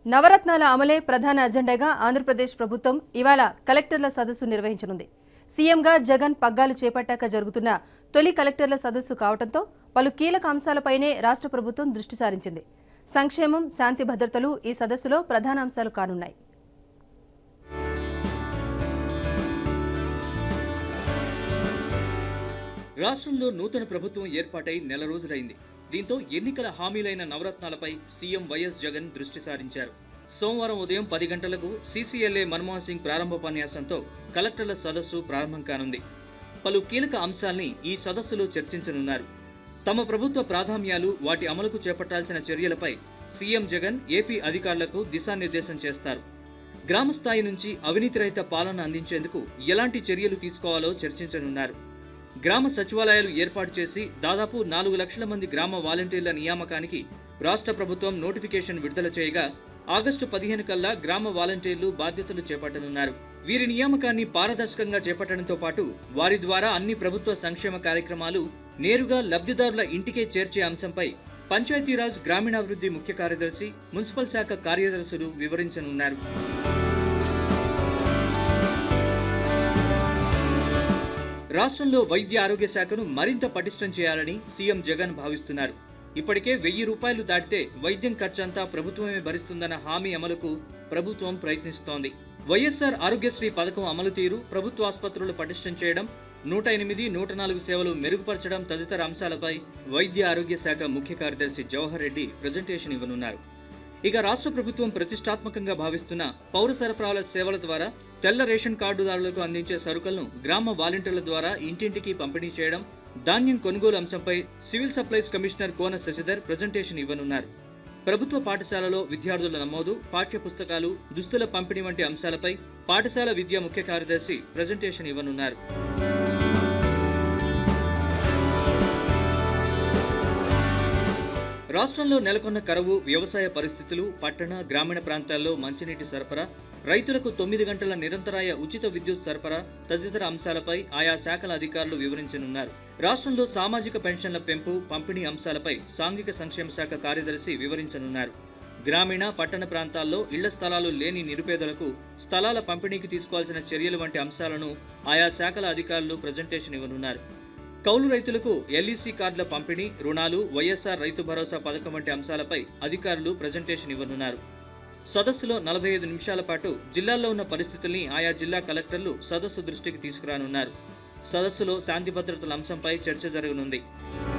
నవరత్నాల అమలే ప్రధాన అజెండాగా ఆంధ్రప్రదేశ్ ప్రభుత్వం ఇవాళ కలెక్టర్ల సదస్సు నిర్వహించనుంది సీఎంగా జగన్ పగ్గాలు చేపట్టాక జరుగుతున్న తొలి కలెక్టర్ల సదస్సు కావడంతో పలు కీలక అంశాలపైనే రాష్ట్ర ప్రభుత్వం దృష్టి సారించింది సంక్షేమం శాంతి భద్రతలు ఈ సదస్సులో ప్రధాన అంశాలు కానున్నాయి రాష్ట్రంలో నూతన ప్రభుత్వం ఏర్పాటై నెల రోజులైంది దీంతో ఎన్నికల హామీలైన నవరత్నాలపై సీఎం వైఎస్ జగన్ దృష్టి సారించారు సోమవారం ఉదయం పది గంటలకు సీసీఎల్ఏ మన్మోహన్ సింగ్ ప్రారంభోపన్యాసంతో కలెక్టర్ల సదస్సు ప్రారంభం కానుంది పలు కీలక అంశాల్ని ఈ సదస్సులో చర్చించనున్నారు తమ ప్రభుత్వ ప్రాధాన్యాలు వాటి అమలుకు చేపట్టాల్సిన చర్యలపై సీఎం జగన్ ఏపీ అధికారులకు దిశానిర్దేశం చేస్తారు గ్రామ స్థాయి నుంచి అవినీతి రహిత పాలన అందించేందుకు ఎలాంటి చర్యలు తీసుకోవాలో చర్చించనున్నారు గ్రామ సచివాలయాలు ఏర్పాటు చేసి దాదాపు నాలుగు లక్షల మంది గ్రామ వాలంటీర్ల నియామకానికి రాష్ట్ర ప్రభుత్వం నోటిఫికేషన్ విడుదల చేయగా ఆగస్టు పదిహేను కల్లా గ్రామ వాలంటీర్లు బాధ్యతలు చేపట్టనున్నారు వీరి నియామకాన్ని పారదర్శకంగా చేపట్టడంతో పాటు వారి ద్వారా అన్ని ప్రభుత్వ సంక్షేమ కార్యక్రమాలు నేరుగా లబ్ధిదారుల ఇంటికే చేర్చే అంశంపై పంచాయతీరాజ్ గ్రామీణాభివృద్ధి ముఖ్య కార్యదర్శి మున్సిపల్ శాఖ కార్యదర్శులు వివరించనున్నారు రాష్ట్రంలో వైద్య ఆరోగ్య శాఖను మరింత పటిష్టం చేయాలని సీఎం జగన్ భావిస్తున్నారు ఇప్పటికే వెయ్యి రూపాయలు దాటితే వైద్యం ఖర్చంతా ప్రభుత్వమే భరిస్తుందన్న హామీ అమలుకు ప్రభుత్వం ప్రయత్నిస్తోంది వైఎస్ఆర్ ఆరోగ్యశ్రీ పథకం అమలు తీరు ప్రభుత్వ ఆసుపత్రులు పటిష్టం చేయడం నూట ఎనిమిది నూట నాలుగు సేవలు మెరుగుపరచడం తదితర అంశాలపై వైద్య ఆరోగ్య శాఖ ముఖ్య కార్యదర్శి జవహర్ రెడ్డి ప్రజెంటేషన్ ఇవ్వనున్నారు ఇక రాష్ట్ర ప్రభుత్వం ప్రతిష్టాత్మకంగా భావిస్తున్న పౌర సరఫరాల సేవల ద్వారా తెల్ల రేషన్ కార్డుదారులకు అందించే సరుకులను గ్రామ వాలంటీర్ల ద్వారా ఇంటింటికి పంపిణీ చేయడం ధాన్యం కొనుగోలు అంశంపై civil supplies commissioner Kona Sasidhar presentation ఇవ్వనున్నారు ప్రభుత్వ పాఠశాలలో విద్యార్థుల నమోదు పాఠ్య పుస్తకాలు దుస్తుల పంపిణీ వంటి అంశాలపై పాఠశాల విద్యా ముఖ్య కార్యదర్శి ప్రజెంటేషన్ ఇవ్వనున్నారు రాష్ట్రంలో నెలకొన్న కరువు వ్యవసాయ పరిస్థితులు పట్టణ గ్రామీణ ప్రాంతాల్లో మంచినీటి సరఫరా రైతులకు తొమ్మిది గంటల నిరంతరాయ ఉచిత విద్యుత్ సరఫరా తదితర అంశాలపై ఆయా శాఖల అధికారులు వివరించనున్నారు రాష్ట్రంలో సామాజిక పెన్షన్ల పెంపు పంపిణీ అంశాలపై సాంఘిక సంక్షేమ శాఖ కార్యదర్శి వివరించనున్నారు గ్రామీణ పట్టణ ప్రాంతాల్లో ఇళ్ల స్థలాలు లేని నిరుపేదలకు స్థలాల పంపిణీకి తీసుకోవాల్సిన చర్యలు వంటి అంశాలను ఆయా శాఖల అధికారులు ప్రజెంటేషన్ ఇవ్వనున్నారు కౌలు రైతులకు ఎల్ఈసీ కార్డుల పంపిణీ రుణాలు వైఎస్ఆర్ రైతు భరోసా పథకం వంటి అంశాలపై అధికారులు ప్రజెంటేషన్ ఇవ్వనున్నారు సదస్సులో నలభై ఐదు నిమిషాల పాటు జిల్లాల్లో ఉన్న పరిస్థితుల్ని ఆయా జిల్లా కలెక్టర్లు సదస్సు దృష్టికి తీసుకురానున్నారు సదస్సులో శాంతి భద్రతల అంశంపై చర్చ జరగనుంది